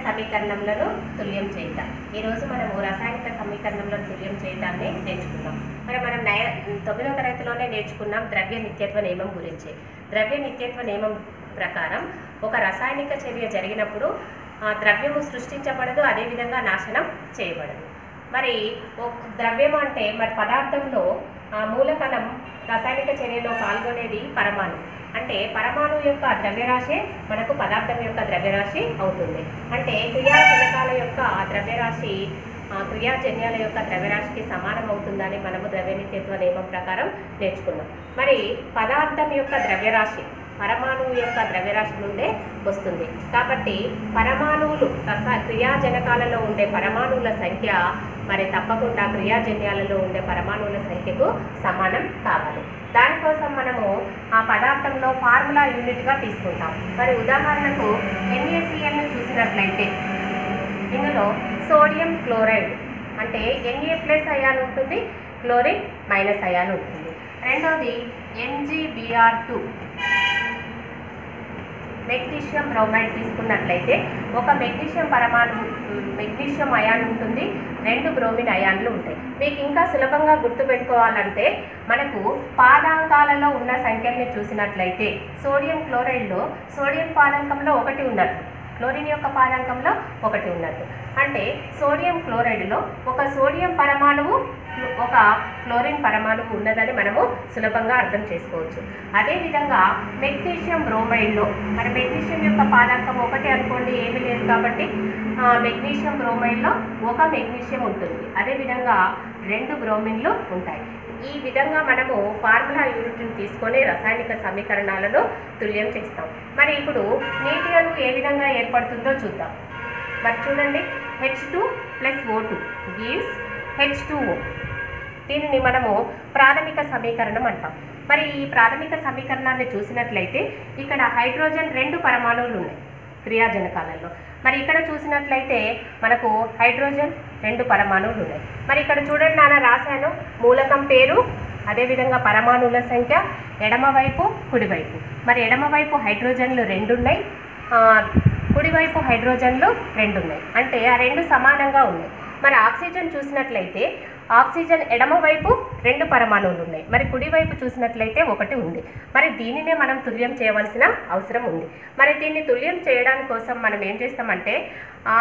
సమీకరణంలను తుల్యం చేయుట ఈరోజు మనము రసాయనిక సమీకరణంలో తుల్యం చేయడాన్ని నేర్చుకున్నాం మరి మనం నయ తొమ్మిదవ తరగతిలోనే నేర్చుకున్నాం ద్రవ్య నిత్యత్వ నియమం గురించి ద్రవ్య నిత్యత్వ నియమం ప్రకారం ఒక రసాయనిక చర్య జరిగినప్పుడు ఆ ద్రవ్యము సృష్టించబడదు అదేవిధంగా నాశనం చేయబడదు మరి ఒక ద్రవ్యం అంటే మరి పదార్థంలో ఆ మూలకణం రసాయనిక చర్యలో పాల్గొనేది పరమాణు అంటే పరమాణు యొక్క ద్రవ్యరాశి మనకు పదార్థం యొక్క ద్రవ్యరాశి అవుతుంది అంటే క్రియాజనకాల యొక్క ఆ ద్రవ్యరాశి ఆ క్రియాజన్యాల యొక్క ద్రవ్యరాశికి సమానం అవుతుందని మనము ద్రవ్యనిత్యత్వ నియమం ప్రకారం నేర్చుకున్నాం మరి పదార్థం యొక్క ద్రవ్యరాశి పరమాణువు యొక్క ద్రవ్యరాశి నుండే వస్తుంది కాబట్టి పరమాణువులు రస క్రియాజనకాలలో ఉండే పరమాణువుల సంఖ్య మరి తప్పకుండా క్రియాజన్యాలలో ఉండే పరమాణువుల సంఖ్యకు సమానం కావాలి దానికోసం మనము ఆ పదార్థంలో ఫార్ములా యూనిట్గా తీసుకుంటాం మరి ఉదాహరణకు ఎన్ఏసిఎల్ని చూసినట్లయితే ఇందులో సోడియం క్లోరైడ్ అంటే ఎన్ఏ ప్లస్ అయాన్ ఉంటుంది క్లోరిన్ మైనస్ అయాన్ ఉంటుంది రెండవది ఎంజీబిఆర్ టూ మెగ్నీషియం బ్రోమైడ్ తీసుకున్నట్లయితే ఒక మెగ్నీషియం పరమాణు మెగ్నీషియం అయాన్ ఉంటుంది రెండు బ్రోమిన్ అయాన్లు ఉంటాయి మీకు ఇంకా సులభంగా గుర్తుపెట్టుకోవాలంటే మనకు పాదాంకాలలో ఉన్న సంఖ్యల్ని చూసినట్లయితే సోడియం క్లోరైడ్లో సోడియం పాదాంకంలో ఒకటి ఉన్నట్టు క్లోరిన్ యొక్క పాదాంకంలో ఒకటి ఉన్నట్టు అంటే సోడియం క్లోరైడ్లో ఒక సోడియం పరమాణువు ఒక క్లోరిన్ పరమాణువు ఉన్నదని మనము సులభంగా అర్థం చేసుకోవచ్చు అదేవిధంగా మెగ్నీషియం బ్రోమైడ్లో మరి మెగ్నీషియం యొక్క పాదాంకం ఒకటి అనుకోండి ఏమీ లేదు కాబట్టి ఆ, మెగ్నీషియం బ్రోమైడ్లో ఒక మెగ్నీషియం ఉంటుంది అదేవిధంగా రెండు బ్రోమిన్లు ఉంటాయి ఈ విధంగా మనము ఫార్ములా యూనిట్ని తీసుకొని రసాయనిక సమీకరణాలను తుల్యం చేస్తాం మరి ఇప్పుడు నీటి అణువు ఏ విధంగా ఏర్పడుతుందో చూద్దాం మరి చూడండి H two plus O two gives H two O దీనిని మనము ప్రాథమిక సమీకరణం అంటాం మరి ఈ ప్రాథమిక సమీకరణాన్ని చూసినట్లయితే ఇక్కడ హైడ్రోజన్ రెండు పరమాణువులు ఉన్నాయి క్రియాజనకాలలో మరి ఇక్కడ చూసినట్లయితే మనకు హైడ్రోజన్ రెండు పరమాణువులు ఉన్నాయి మరి ఇక్కడ చూడండి నాన్న రాశాను మూలకం పేరు అదేవిధంగా పరమాణువుల సంఖ్య ఎడమవైపు కుడివైపు మరి ఎడమవైపు హైడ్రోజన్లు రెండు ఉన్నాయి ఆ, కుడివైపు హైడ్రోజన్లు రెండు ఉన్నాయి అంటే ఆ రెండు సమానంగా ఉన్నాయి మరి ఆక్సిజన్ చూసినట్లయితే ఆక్సిజన్ ఎడమవైపు రెండు పరమాణువులు ఉన్నాయి మరి కుడివైపు చూసినట్లయితే ఒకటి ఉంది మరి దీనినే మనం తుల్యం చేయవలసిన అవసరం ఉంది మరి దీన్ని తుల్యం చేయడానికి కోసం మనం ఏం చేస్తామంటే ఆ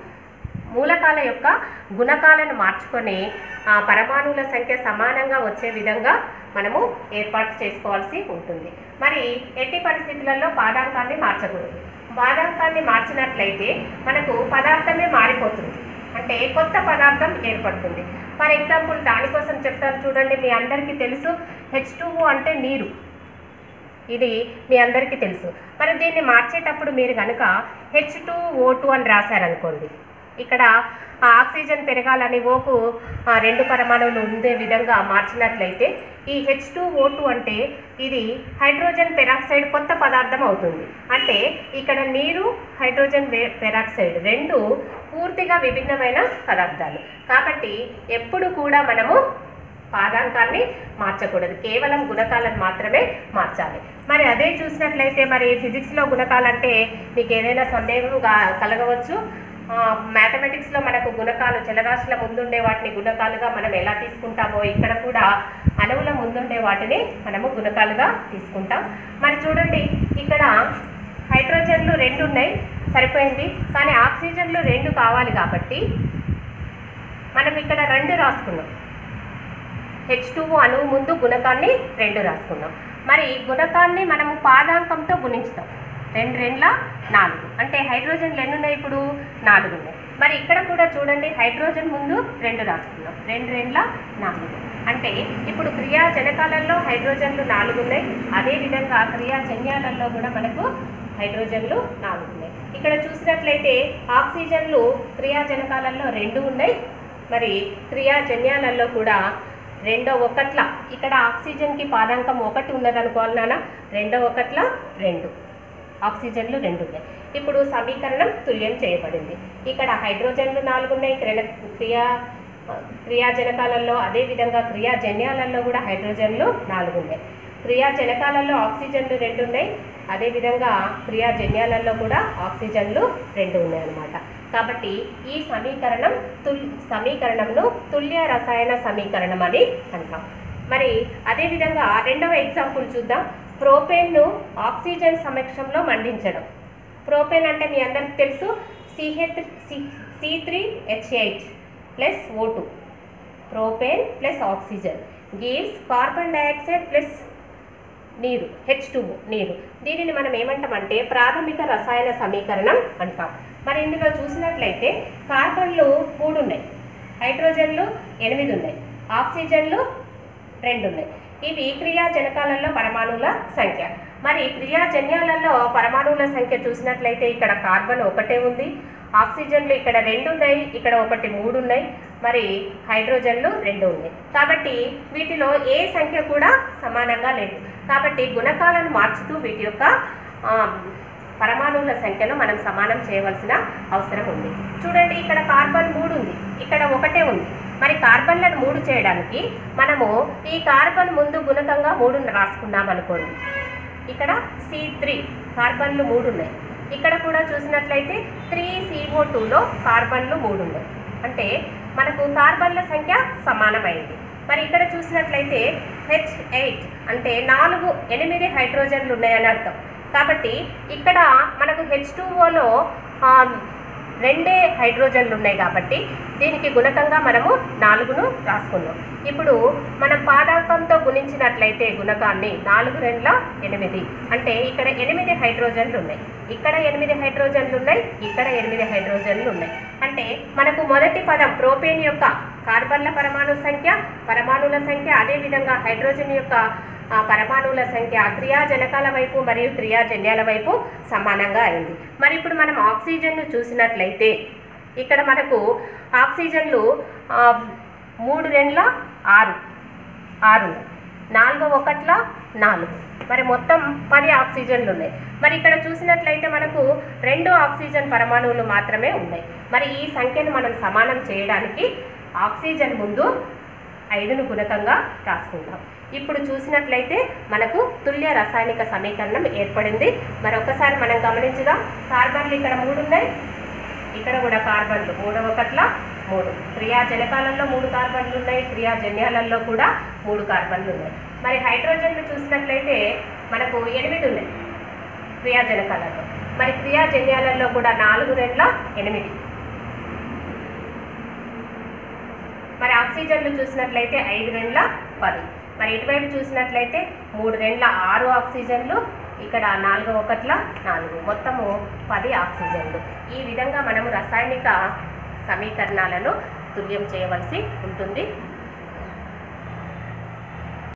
మూలకాల యొక్క గుణకాలను మార్చుకొని ఆ పరమాణువుల సంఖ్య సమానంగా వచ్చే విధంగా మనము ఏర్పాటు చేసుకోవాల్సి ఉంటుంది మరి ఎట్టి పరిస్థితులలో పాదాంకాన్ని మార్చకూడదు పాదాంకాన్ని మార్చినట్లయితే మనకు పదార్థమే మారిపోతుంది అంటే కొత్త పదార్థం ఏర్పడుతుంది ఫర్ ఎగ్జాంపుల్ దానికోసం చెప్తాను చూడండి మీ అందరికీ తెలుసు హెచ్ అంటే నీరు ఇది మీ అందరికీ తెలుసు మరి దీన్ని మార్చేటప్పుడు మీరు కనుక హెచ్ టూ ఓ టూ అని రాశారనుకోండి ఇక్కడ ఆ ఆక్సిజన్ పెరగాలని ఓకు ఆ రెండు పరమాణువులు ఉండే విధంగా మార్చినట్లయితే ఈ హెచ్ టూ ఓ టూ అంటే ఇది హైడ్రోజన్ పెరాక్సైడ్ కొత్త పదార్థం అవుతుంది అంటే ఇక్కడ నీరు హైడ్రోజన్ వే పెరాక్సైడ్ రెండు పూర్తిగా విభిన్నమైన పదార్థాలు కాబట్టి ఎప్పుడు కూడా మనము పాదాంకాన్ని మార్చకూడదు కేవలం గుణకాలను మాత్రమే మార్చాలి మరి అదే చూసినట్లయితే మరి ఫిజిక్స్లో గుణకాలంటే మీకు ఏదైనా సందేహం గా- కలగవచ్చు మ్యాథమెటిక్స్లో మనకు గుణకాలు చలరాశుల ముందుండే వాటిని గుణకాలుగా మనం ఎలా తీసుకుంటామో ఇక్కడ కూడా అణువుల ముందుండే వాటిని మనము గుణకాలుగా తీసుకుంటాం మరి చూడండి ఇక్కడ హైడ్రోజన్లు రెండు ఉన్నాయి సరిపోయింది కానీ ఆక్సిజన్లు రెండు కావాలి కాబట్టి మనం ఇక్కడ రెండు రాసుకున్నాం హెచ్ టూ అణువు ముందు గుణకాన్ని రెండు రాసుకున్నాం మరి గుణకాన్ని మనము పాదాంకంతో గుణించుతాం రెండు రెండ్ల నాలుగు అంటే హైడ్రోజన్లు ఎన్ని ఉన్నాయి ఇప్పుడు నాలుగు ఉన్నాయి మరి ఇక్కడ కూడా చూడండి హైడ్రోజన్ ముందు రెండు రాసుకున్నాం రెండు రెండ్ల నాలుగు అంటే ఇప్పుడు క్రియాజనకాలలో హైడ్రోజన్లు నాలుగు ఉన్నాయి అదేవిధంగా క్రియాజన్యాలలో కూడా మనకు హైడ్రోజన్లు నాలుగు ఉన్నాయి ఇక్కడ చూసినట్లయితే ఆక్సిజన్లు క్రియాజనకాలలో రెండు ఉన్నాయి మరి క్రియాజన్యాలలో కూడా రెండో ఒకట్ల ఇక్కడ ఆక్సిజన్కి పాదాంకం ఒకటి ఉన్నదనుకోవాలి నాన్న రెండో ఒకట్ల రెండు ఆక్సిజన్లు రెండు ఉన్నాయి ఇప్పుడు సమీకరణం తుల్యం చేయబడింది ఇక్కడ హైడ్రోజన్లు నాలుగు ఉన్నాయి క్రియ- క్రియా క్రియాజనకాలలో అదేవిధంగా క్రియాజన్యాలలో కూడా హైడ్రోజన్లు నాలుగు ఉన్నాయి క్రియాజనకాలలో ఆక్సిజన్లు రెండు ఉన్నాయి అదేవిధంగా క్రియాజన్యాలలో కూడా ఆక్సిజన్లు రెండు ఉన్నాయి అన్నమాట కాబట్టి ఈ సమీకరణం తుల్ సమీకరణంను తుల్య రసాయన సమీకరణం అని అంటాం మరి అదేవిధంగా రెండవ ఎగ్జాంపుల్ చూద్దాం ప్రోపేన్ను ఆక్సిజన్ సమక్షంలో మండించడం ప్రోపేన్ అంటే మీ అందరికి తెలుసు C H C three H eight plus O two propane plus oxygen gives carbon dioxide plus నీరు హెచ్ టూ నీరు దీనిని మనం ఏమంటామంటే ప్రాథమిక రసాయన సమీకరణం అంటాం మరి ఇందులో చూసినట్లయితే కార్బన్లు మూడు ఉన్నాయి హైడ్రోజన్లు ఎనిమిది ఉన్నాయి ఆక్సిజన్లు రెండు ఉన్నాయి ఇవి క్రియాజనకాలలో పరమాణువుల సంఖ్య మరి క్రియాజన్యాలలో పరమాణువుల సంఖ్య చూసినట్లయితే ఇక్కడ కార్బన్ ఒకటే ఉంది ఆక్సిజన్లు ఇక్కడ రెండు ఉన్నాయి ఇక్కడ ఒకటి మూడు ఉన్నాయి మరి హైడ్రోజన్లు రెండు ఉన్నాయి కాబట్టి వీటిలో ఏ సంఖ్య కూడా సమానంగా లేదు కాబట్టి గుణకాలను మార్చుతూ వీటి యొక్క ఆ, పరమాణువుల సంఖ్యను మనం సమానం చేయవలసిన అవసరం ఉంది చూడండి ఇక్కడ కార్బన్ మూడు ఉంది ఇక్కడ ఒకటే ఉంది మరి కార్బన్లను మూడు చేయడానికి మనము ఈ కార్బన్ ముందు గుణకంగా మూడుని రాసుకున్నాం అనుకోండి ఇక్కడ సి త్రీ కార్బన్లు మూడు ఉన్నాయి ఇక్కడ కూడా చూసినట్లయితే త్రీ సిఓ టూలో కార్బన్లు మూడు ఉన్నాయి అంటే మనకు కార్బన్ల సంఖ్య సమానమైంది మరి ఇక్కడ చూసినట్లయితే హెచ్ ఎయిట్ అంటే నాలుగు ఎనిమిది హైడ్రోజన్లు ఉన్నాయని అర్థం కాబట్టి ఇక్కడ మనకు హెచ్ టూఓలో రెండే హైడ్రోజన్లు ఉన్నాయి కాబట్టి దీనికి గుణకంగా మనము నాలుగును రాసుకున్నాం ఇప్పుడు మనం పాదాంకంతో గుణించినట్లయితే గుణకాన్ని నాలుగు రెండ్ల ఎనిమిది అంటే ఇక్కడ ఎనిమిది హైడ్రోజన్లు ఉన్నాయి ఇక్కడ ఎనిమిది హైడ్రోజన్లు ఉన్నాయి ఇక్కడ ఎనిమిది హైడ్రోజన్లు ఉన్నాయి అంటే మనకు మొదటి పదం ప్రోపేన్ యొక్క కార్బన్ల పరమాణు సంఖ్య పరమాణుల సంఖ్య అదేవిధంగా హైడ్రోజన్ యొక్క ఆ, పరమాణువుల సంఖ్య క్రియాజనకాల వైపు మరియు క్రియాజన్యాల వైపు సమానంగా అయింది మరి ఇప్పుడు మనం ఆక్సిజన్ను చూసినట్లయితే ఇక్కడ మనకు ఆక్సిజన్లు ఆ, మూడు రెండ్ల ఆరు ఆరు ఉన్నాయి. నాలుగు ఒకట్ల నాలుగు మరి మొత్తం పది ఆక్సిజన్లు ఉన్నాయి మరి ఇక్కడ చూసినట్లయితే మనకు రెండు ఆక్సిజన్ పరమాణువులు మాత్రమే ఉన్నాయి మరి ఈ సంఖ్యను మనం సమానం చేయడానికి ఆక్సిజన్ ముందు ఐదును గుణకంగా రాసుకుంటాం ఇప్పుడు చూసినట్లయితే మనకు తుల్య రాసాయనిక సమీకరణం ఏర్పడింది మరొకసారి మనం గమనించుదాం కార్బన్లు ఇక్కడ మూడు ఉన్నాయి ఇక్కడ కూడా కార్బన్లు మూడవ కట్ల మూడు క్రియాజనకాలలో మూడు కార్బన్లు ఉన్నాయి క్రియాజన్యాలలో కూడా మూడు కార్బన్లు ఉన్నాయి మరి హైడ్రోజన్లు చూసినట్లయితే మనకు ఎనిమిది ఉన్నాయి క్రియాజనకాలలో మరి క్రియాజన్యాలలో కూడా నాలుగు రెండ్ల ఎనిమిది మరి ఆక్సిజన్లు చూసినట్లయితే ఐదు రెండ్ల పది మరి ఇటువైపు చూసినట్లయితే మూడు రెండ్ల ఆరు ఆక్సిజన్లు ఇక్కడ నాలుగు ఒకట్ల నాలుగు మొత్తము పది ఆక్సిజన్లు ఈ విధంగా మనము రసాయనిక సమీకరణాలను తుల్యం చేయవలసి ఉంటుంది